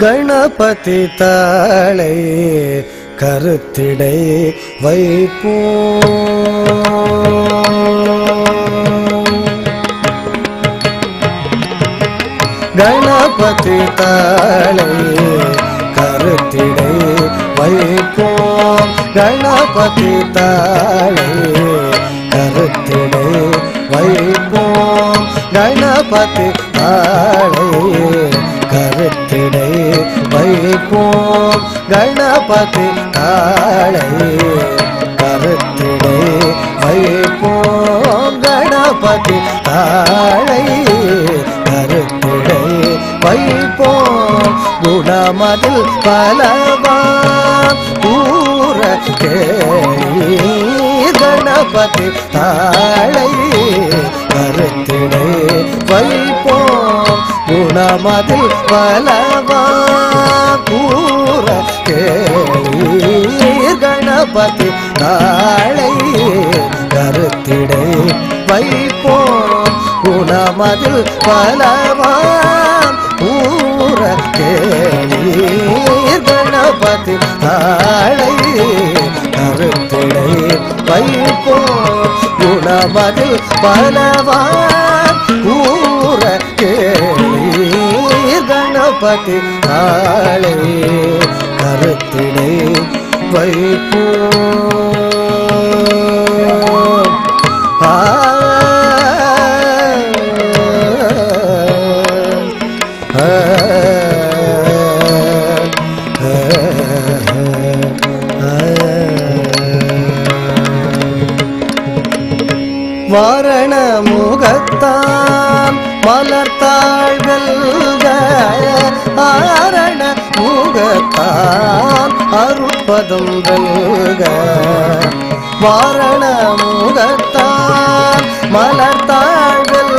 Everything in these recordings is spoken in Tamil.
கணபதி தாளை கருத்திடை வைப்போம் கணபதி தாளை கருத்திடை வைப்போம் கணபதி தாளை கருத்திடை வைப்போம் கணபதி தாளை கருத்திடை வைப்போம் கணபதி தாளை கருத்திடை வைப்போம் கணபதி தாளை கருத்திடை வைப்போம் குணமதில் பலவா ஊர கேளி கணபதி தாளை கருத்திடை வைப்போம் குணமதில் பலவா கூற கேளி கணபதி தாளை கருத்திடை வைப்போம் குணமதில் பலவான் ஊர கேளீர் கணபதி தாளை கருத்திடை வைப்போம் குணமதில் பலவான் ஊர கேளீர் கணபதி தாளை கருத்திடை வைப்போம் ஆ வாரண முகத்தான் மலர்த்தாள்கள் ஆரண முகத்தான் அருட்பதும் வெல்க வாரண முகத்தான் மலர்த்தாள்கள்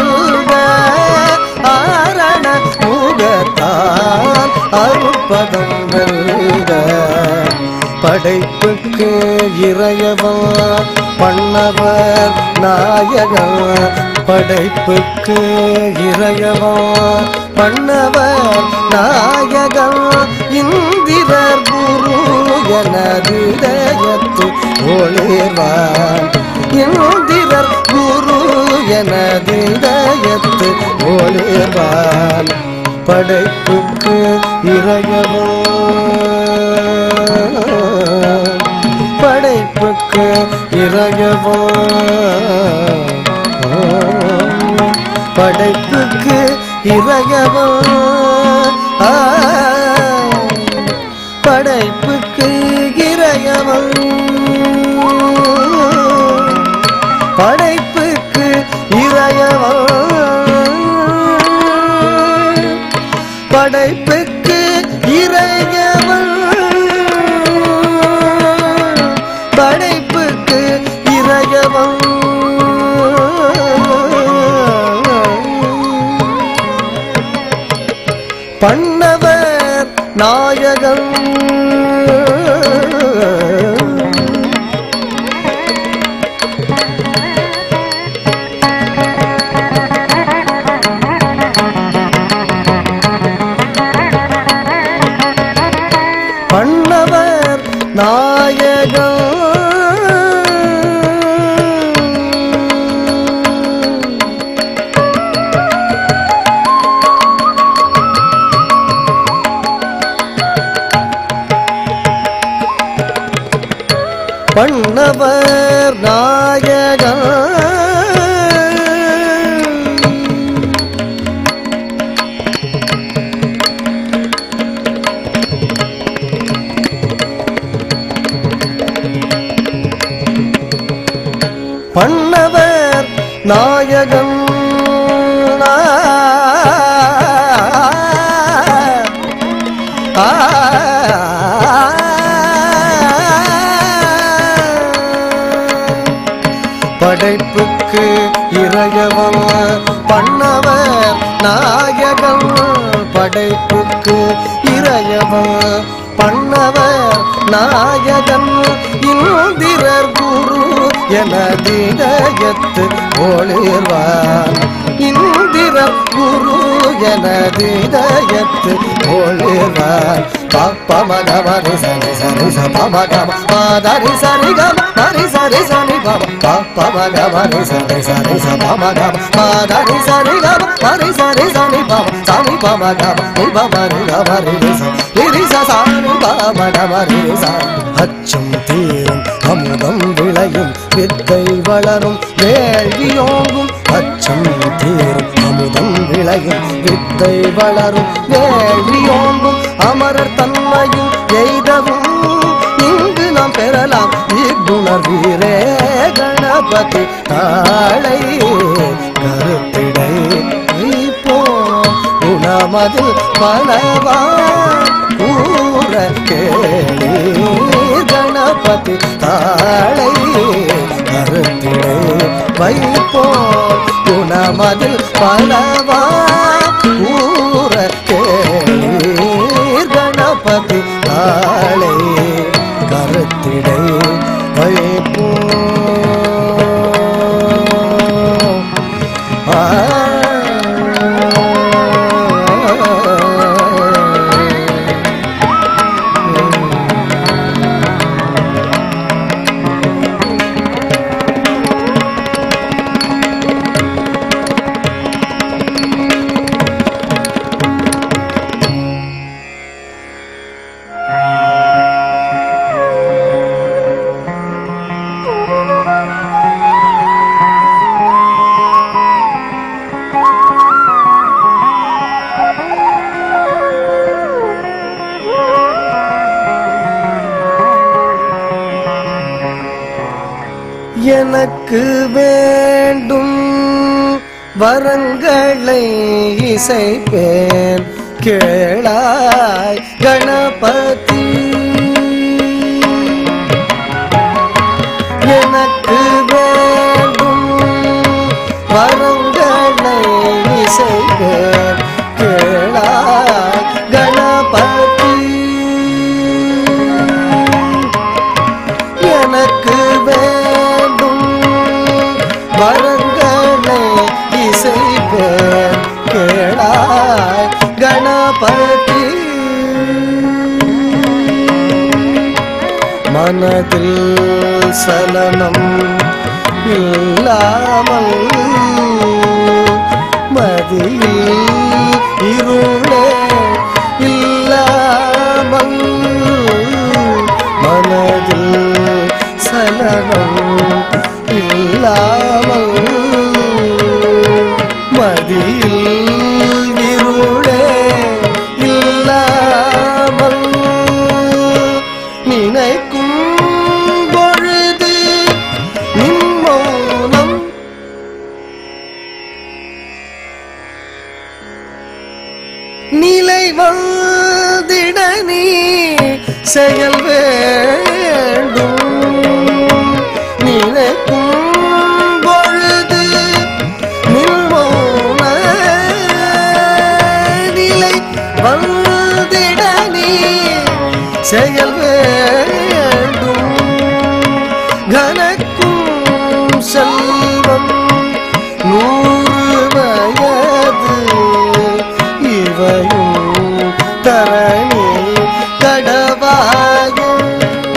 ஆரண முகத்தான் அருட்பதம் வெல்க படைப்புக்கு இறையவன் பண்ணவர் நாயகன் படைப்புக்கு இறையவன் பண்ணவர் நாயகன் இந்திரர் குரு எனது இதயத்து ஒளிர்வான் இந்திரர் குரு எனது இதயத்து ஒளிர்வான் படைப்புக்கு இறையவன் படைப்புக்கு இறையவன் படைப்புக்கு இறையவன் ஆ, படைப்புக்கு இறையவன் படைப்புக்கு இறையவன் படைப்புக்கு இறையவன் படைப்புக்கு இறையவன் பண்ணவர் நாயகன் பண்ணவர் நாயகன் பண்ணவர் நாயகன் பண்ணவர் நாயகன் ஆ படைப்புக்கு இறையவன் பண்ணவர் நாயகன் படைப்புக்கு இறையவன் பண்ணவர் நாயகன் இந்திரர் குரு எனதிதயத்து ஒளிர்வான் இந்திரர் குரு எனது இதயத்து ஒளிர்வாய் பமக மரி சரி சரி ச பமக மாதரி சரி கம மரி சரி சரி பம பமக மரி சரி சரி ச பமக மாதரி சரி கம மரி சரி சரி பம சரி பமக நி பமரி கமரி ச ரி ச சாரி பமக மரி ச அச்சம் தீரும் அமுதம் விளையும் வித்தை வளரும் வேள்வியோங்கும் அச்சம் தீரும் அமுதம் விளையும் வித்தை வளரும் வேள்வியோங்கும் அமரர் தன்மையும் எய்தவும் இங்கு நாம் பெறலாம் இக்குணர்வீரே கணபதி தாளை கருத்திடை இப்போ குணமது பலவா கூற கேளீர் கணபதி தாளை கருத்திடை வைப்போ குணமதில் பலவா கூற கேளீர் கணபதி தாளை கருத்திடை வைப்போ எனக்கு வேண்டும் வரங்களை இசைப்பேன் கேளாய் கணபதி எனக்கு வேண்டும் வரங்களை இசைப்பேன் கேளாய் கணபதி எனக்கு வேண்டும் வரங்களை இசைப்பேன் கேளாய் கணபதி மனதில் சலனம் இல்லாமல் மதியில் இருளே இல்லாமல் மனதில் சலனம் இல்லாமல் மதியில் இருளே இல்லாமல் நினைக்கும் பொழுது நின் மௌனம் நிலை வந்திட நீ செயல் வேண்டும் நினைக்கும் பொழுது நில்மோன நிலை வந்திட நீ செயல் வேண்டும் கனக்கும் செல்வம் நூறு வயது இவையும் தரணி கடவாயும்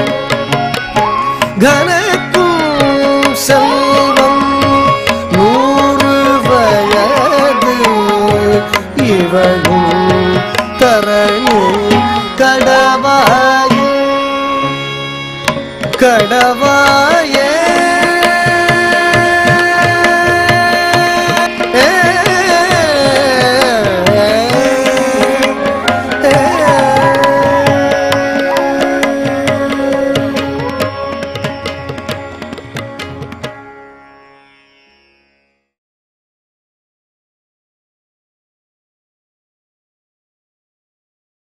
கனக்கும் செல்வம் நூறு வயது இவையும் தரணி கடவாயும் கடவாயும்